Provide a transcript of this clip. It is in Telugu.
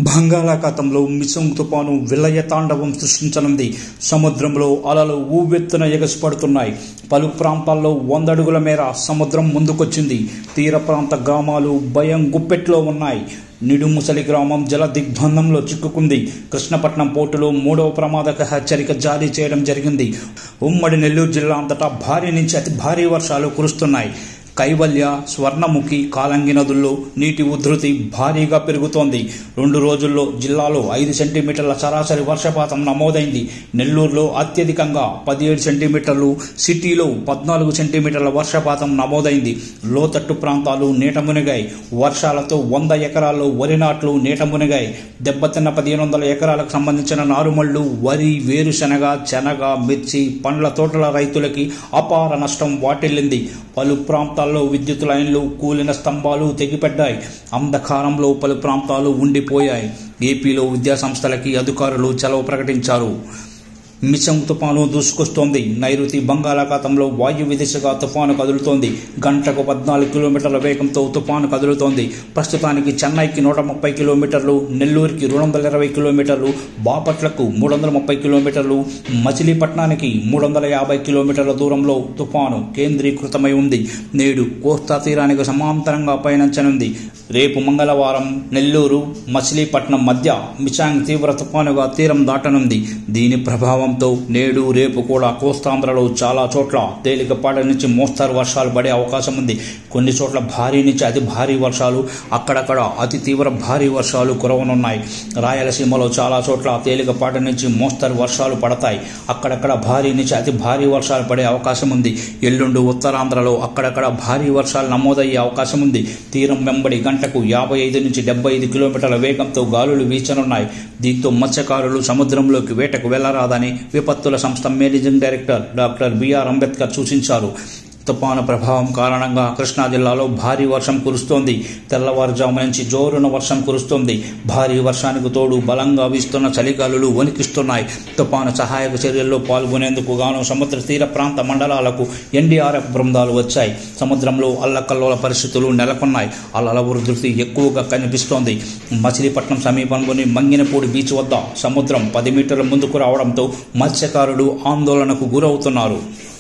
బంగాళాఖాతంలో మిసంగ్ తుపాను విలయ తాండవం సృష్టించనుంది సముద్రంలో అలలు ఊవెత్తున ఎగసిపడుతున్నాయి పలు ప్రాంతాల్లో వందడుగుల మేర సముద్రం ముందుకొచ్చింది తీర ప్రాంత గ్రామాలు భయం గుప్పెట్లో ఉన్నాయి నిడుముసలి గ్రామం జల దిగ్బంధంలో చిక్కుకుంది కృష్ణపట్నం పోర్టులో మూడవ ప్రమాదక హెచ్చరిక జారీ చేయడం జరిగింది ఉమ్మడి నెల్లూరు జిల్లా అంతటా భారీ నుంచి అతి భారీ వర్షాలు కురుస్తున్నాయి కైవల్య స్వర్ణముఖి కాలంగి నదుల్లో నీటి ఉధృతి భారీగా పెరుగుతోంది రెండు రోజుల్లో జిల్లాలో ఐదు సెంటీమీటర్ల సరాసరి వర్షపాతం నమోదైంది నెల్లూరులో అత్యధికంగా పదిహేడు సెంటీమీటర్లు సిటీలో పద్నాలుగు సెంటీమీటర్ల వర్షపాతం నమోదైంది లోతట్టు ప్రాంతాలు నీట మునిగాయి వర్షాలతో వంద ఎకరాల్లో వరి నాట్లు నీట మునిగాయి దెబ్బతిన్న పదిహేను వందల ఎకరాలకు సంబంధించిన నారుమళ్లు వరి వేరుశనగ శనగ మిర్చి పండ్ల తోటల రైతులకి అపార నష్టం వాటిల్లింది పలు ప్రాంతాల్లో విద్యుత్ లైన్లు కూలిన స్తంభాలు తెగిపడ్డాయి అంధకారంలో పలు ప్రాంతాలు ఉండిపోయాయి ఏపీలో విద్యాసంస్థలకి అధికారులు సెలవు ప్రకటించారు మిసంగ్ తుపాను దూసుకొస్తోంది నైరుతి బంగాళాఖాతంలో వాయువ్య దిశగా తుఫాను కదులుతోంది గంటకు పద్నాలుగు కిలోమీటర్ల వేగంతో తుఫాను కదులుతోంది ప్రస్తుతానికి చెన్నైకి నూట ముప్పై కిలోమీటర్లు నెల్లూరుకి రెండు వందల ఇరవై కిలోమీటర్లు బాపట్లకు మూడు వందల ముప్పై కిలోమీటర్లు మచిలీపట్నానికి మూడు వందల యాభై కిలోమీటర్ల దూరంలో తుఫాను కేంద్రీకృతమై ఉంది నేడు కోస్తా తీరానికి సమాంతరంగా పయనించనుంది రేపు మంగళవారం నెల్లూరు మచిలీపట్నం మధ్య మిచాంగ్ తీవ్ర తుఫానుగా తీరం దాటనుంది దీని ప్రభావంతో నేడు రేపు కూడా కోస్తాంధ్రలో చాలా చోట్ల తేలికపాటి నుంచి మోస్తారు వర్షాలు పడే అవకాశం ఉంది కొన్ని చోట్ల భారీ నుంచి అతి భారీ వర్షాలు అక్కడక్కడ అతి తీవ్ర భారీ వర్షాలు కురవనున్నాయి రాయలసీమలో చాలా చోట్ల తేలికపాటి నుంచి మోస్తరు వర్షాలు పడతాయి అక్కడక్కడ భారీ నుంచి అతి భారీ వర్షాలు పడే అవకాశం ఉంది ఎల్లుండి ఉత్తరాంధ్రలో అక్కడక్కడ భారీ వర్షాలు నమోదయ్యే అవకాశం ఉంది తీరం వెంబడి గంటకు యాభై ఐదు నుంచి డెబ్బై ఐదు కిలోమీటర్ల వేగంతో గాలులు వీచనున్నాయి దీంతో మత్స్యకారులు సముద్రంలోకి వేటకు వెళ్లరాదని విపత్తుల సంస్థ managing director doctor B R Ambedkar సూచించారు తుపాను ప్రభావం కారణంగా కృష్ణా జిల్లాలో భారీ వర్షం కురుస్తోంది తెల్లవారుజాము నుంచి జోరున వర్షం కురుస్తోంది భారీ వర్షానికి తోడు బలంగా వీస్తున్న చలిగాలులు వణికిస్తున్నాయి తుపాను సహాయక చర్యల్లో పాల్గొనేందుకు గాను సముద్ర తీర ప్రాంత మండలాలకు ఎన్డీఆర్ఎఫ్ బృందాలు వచ్చాయి సముద్రంలో అల్లకల్లోల పరిస్థితులు నెలకొన్నాయి అలల ఉధృతి ఎక్కువగా కనిపిస్తోంది మచిలీపట్నం సమీపంలోని మంగినపూడి బీచ్ వద్ద సముద్రం పది మీటర్ల ముందుకు రావడంతో మత్స్యకారులు ఆందోళనకు గురవుతున్నారు